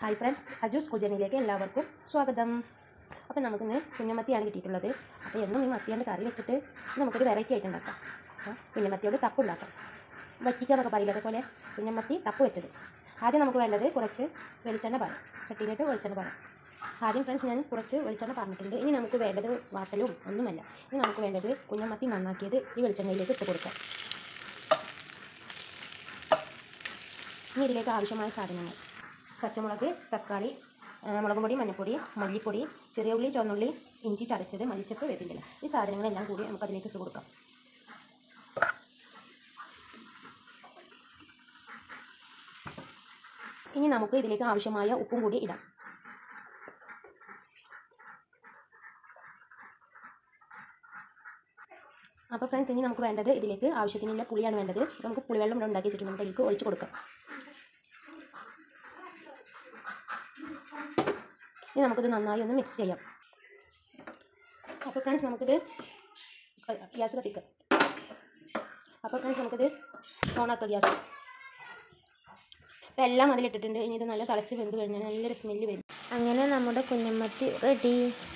hi friends Aju school ജേണിയിലേക്ക് എല്ലാവർക്കും സ്വാഗതം അപ്പോൾ നമുക്കിന്ന് കുഞ്ഞമത്തിയാണ് കിട്ടിയിട്ടുള്ളത് അപ്പോൾ എന്നും ഈ മത്തിയുടെ കറി വെച്ചിട്ട് നമുക്കൊരു വെറൈറ്റി ആയിട്ട് ഉണ്ടാക്കാം അപ്പോൾ കുഞ്ഞമത്തിയോട് തപ്പ് ഉണ്ടാക്കാം വറ്റിക്കുക എന്നൊക്കെ പറയില്ല അതേപോലെ കുഞ്ഞമത്തി തപ്പ് വെച്ചത് ആദ്യം നമുക്ക് വേണ്ടത് കുറച്ച് വെളിച്ചെണ്ണ പാരം ചട്ടിയിലിട്ട് വെളിച്ചെണ്ണ പാരം ആദ്യം ഫ്രണ്ട്സ് ഞാൻ കുറച്ച് വെളിച്ചെണ്ണ പറഞ്ഞിട്ടുണ്ട് ഇനി നമുക്ക് വേണ്ടത് വാട്ടലും ഒന്നുമല്ല ഇനി നമുക്ക് വേണ്ടത് കുഞ്ഞമത്തി നന്നാക്കിയത് ഈ വെളിച്ചെണ്ണയിലേക്ക് ഇട്ട് കൊടുക്കാം ഇനി ഇതിലേക്ക് ആവശ്യമായ സാധനങ്ങൾ പച്ചമുളക് തക്കാളി ആ, മുളക് പൊടി മഞ്ഞൾപ്പൊടി മല്ലിപ്പൊടി ചെറിയ ഉള്ളി ചുവന്നുള്ളി ഇഞ്ചി ചതച്ചത് മല്ലിച്ചപ്പ് വേപ്പിൻ്റെ ഈ സാധനങ്ങളെല്ലാം കൂടി നമുക്ക് അതിലേക്ക് ഇട്ട് കൊടുക്കാം ഇനി നമുക്ക് ഇതിലേക്ക് ആവശ്യമായ ഉപ്പും കൂടി ഇടാം അപ്പോൾ ഫ്രണ്ട്സ് ഇനി നമുക്ക് വേണ്ടത് ഇതിലേക്ക് ആവശ്യത്തിനുള്ള പുളിയാണ് വേണ്ടത് അപ്പോൾ നമുക്ക് പുളിവെള്ളം ഇവിടെ ഉണ്ടാക്കി വെച്ചിട്ട് നമുക്ക് ഇതിലേക്ക് ഒഴിച്ച് കൊടുക്കാം ഇനി നമുക്കിത് നന്നായി ഒന്ന് മിക്സ് ചെയ്യാം അപ്പോൾ ഫ്രണ്ട്സ് നമുക്കിത് ഗ്യാസ് കത്തിക്കാം അപ്പോൾ ഫ്രണ്ട്സ് നമുക്കിത് ഓണാക്കാം ഗ്യാസ് അപ്പോൾ എല്ലാം അതിലിട്ടിട്ടുണ്ട് ഇനി ഇത് നല്ല തിളച്ച് വെന്ത് കഴിഞ്ഞാൽ നല്ലൊരു സ്മെല്ല് വരും അങ്ങനെ നമ്മുടെ കുഞ്ഞമ്മത്തി റെഡി